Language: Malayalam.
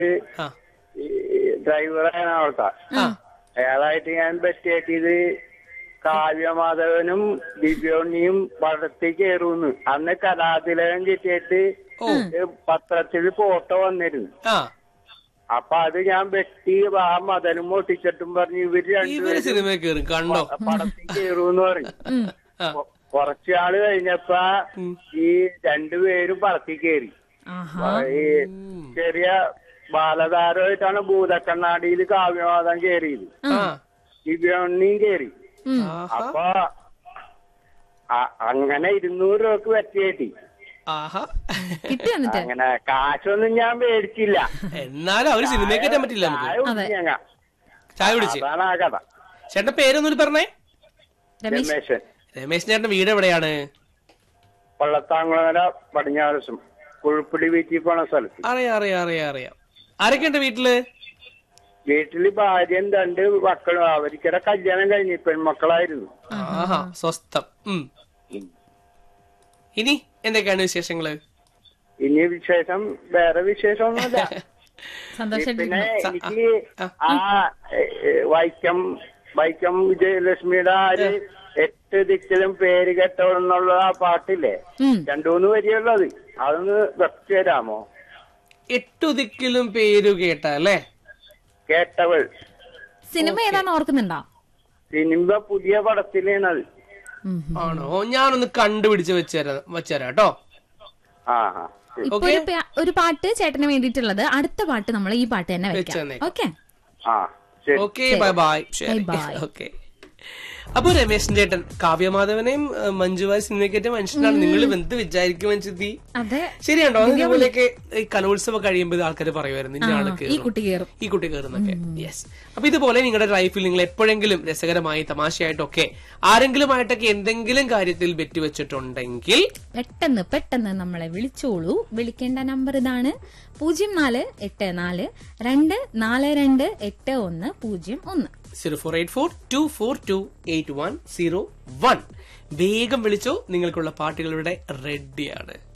ആ ഡ്രൈവറാണ് അവിടുത്തെ ആ അയാളായിട്ട് ഞാൻ പറ്റിയത് കാവ്യമാധവനും ദിവ്യോണിയും പടത്തിൽ കയറൂന്ന് അന്ന് കലാതിലകം കിട്ടിയിട്ട് ഓ പത്രത്തിൽ ഫോട്ടോ വന്നിരുന്നു ആ അപ്പൊ അത് ഞാൻ വെട്ടി ആ മതലും ഒട്ടിച്ചിട്ടും പറഞ്ഞു ഇവര് ഇവര് രണ്ടുപേരും സിനിമ കയറും കണ്ടോ പടത്തിൽ കയറൂന്ന് പറഞ്ഞു ആ കൊ- കുറച്ചാള് കഴിഞ്ഞപ്പോ ഈ രണ്ടുപേരും പടത്തിൽ കയറി ആഹാ ഈ ചെറിയ ബാലതാരമായിട്ടാണ് ഭൂതക്കണ്ണാടിയിൽ കാവ്യവാദം കയറിയത് ആ ദിവ്യോണിയും കയറി ആഹാ അപ്പൊ അ- അങ്ങനെ ഇരുന്നൂറ് രൂപക്ക് വെച്ച് കയറ്റി ആഹാ കിട്ടി എന്നിട്ട് അങ്ങനെ കാശൊന്നും ഞാൻ മേടിച്ചില്ല എന്നാലും അവര് സിനിമ കയറ്റാൻ പറ്റില്ല നമുക്ക് ചായ കുടിച്ച് ഞങ്ങ ചായ പിടിച്ച് അതാണ് ആ കഥ ചേട്ടന്റെ പേരൊന്നും പറഞ്ഞേ രമേശ് രമേശൻ രമേശ് ചേട്ടന്റെ വീട് എവിടെയാണ് പള്ളത്താങ്കുളങ്ങര പടിഞ്ഞാറസും കുഴിപ്പിടി വീട്ടിൽ പോണ സ്ഥലത്ത് അറിയാം അറിയാം അറിയാം അറിയാം ആരൊക്കെയുണ്ട് വീട്ടില് വീട്ടില് ഭാര്യയും രണ്ട് മക്കളും അവർക്കിടെ കല്യാണം കഴിഞ്ഞു പെൺമക്കളായിരുന്നു ആഹാ സ്വസ്ഥം ഉം ഇനി എന്തൊക്കെയാണ് വിശേഷങ്ങള് ഇനി വിശേഷം വേറെ വിശേഷമൊന്നുമില്ല പിന്നെ സന്തോഷായിട്ടിരിക്കുന്നു എനിക്ക് ആ ഏ, ഏ, വൈക്കം വൈക്കം വിജയലക്ഷ്മിയുടെ ആ ഒരു എട്ട് ദിക്കിലും പേര് കേട്ടവളെന്നുള്ള ആ പാട്ടില്ലേ ഉം. രണ്ടുമൂന്ന് വരിയുള്ളത് അതൊന്ന് വെച്ചു തരാമോ എട്ടു ദിക്കിലും പേരു കേട്ട അല്ലേ കേട്ടവൾ സിനിമ ഏതാന്ന് ഓർക്കുന്നുണ്ടോ സിനിമ പുതിയ പടത്തിലാണത് ഉം. ആണോ ഞാനൊന്ന് കണ്ടുപിടിച്ച് വെച്ചുതരാം വെച്ചുതരാം കേട്ടോ ആ ആ ശരി. ഇപ്പൊ ഒരു പാ- ഒരു പാട്ട് ചേട്ടന് വേണ്ടിയിട്ടുള്ളത് അടുത്ത പാട്ട് നമ്മൾ ഈ പാട്ട് തന്നെ വെക്കാം വെച്ചേന്നേക്കാം. ഓക്കെ ആ ശരി ഓക്കെ ബൈ ബൈ ശരി Bye bye. ഓക്കെ അപ്പൊ രമേശൻ ചേട്ടൻ കാവ്യമാധവനെയും ഏഹ്, മഞ്ജുവായി സിനിമയ്ക്കേറ്റ മനുഷ്യനാണ് നിങ്ങൾ എന്ത് വിചാരിക്കും മഞ്ജുതി അതെ ശരിയാണോ അത് ഇതുപോലെയൊക്കെ ഈ കലോത്സവം കഴിയുമ്പോൾ ആൾക്കാർ പറയുമായിരുന്നു ഇന്ന ആള് ഈ കേറും കുട്ടി കയറും ഈ കുട്ടി കയറുന്നൊക്കെ യെസ് അപ്പൊ ഇതുപോലെ നിങ്ങളുടെ ലൈഫിൽ നിങ്ങൾ എപ്പോഴെങ്കിലും രസകരമായി തമാശയായിട്ടൊക്കെ ആരെങ്കിലുമായിട്ടൊക്കെ എന്തെങ്കിലും കാര്യത്തിൽ ബെറ്റ് വെച്ചിട്ടുണ്ടെങ്കിൽ പെട്ടെന്ന് പെട്ടെന്ന് നമ്മളെ വിളിച്ചോളൂ വിളിക്കേണ്ട നമ്പർ ഇതാണ് പൂജ്യം നാല് എട്ട് നാല് രണ്ട് നാല് രണ്ട് എട്ട് ഒന്ന് പൂജ്യം ഒന്ന് zero four eight four two four two eight one zero one വേഗം വിളിച്ചോ നിങ്ങൾക്കുള്ള പാട്ടുകളുടെ റെഡിയാണ്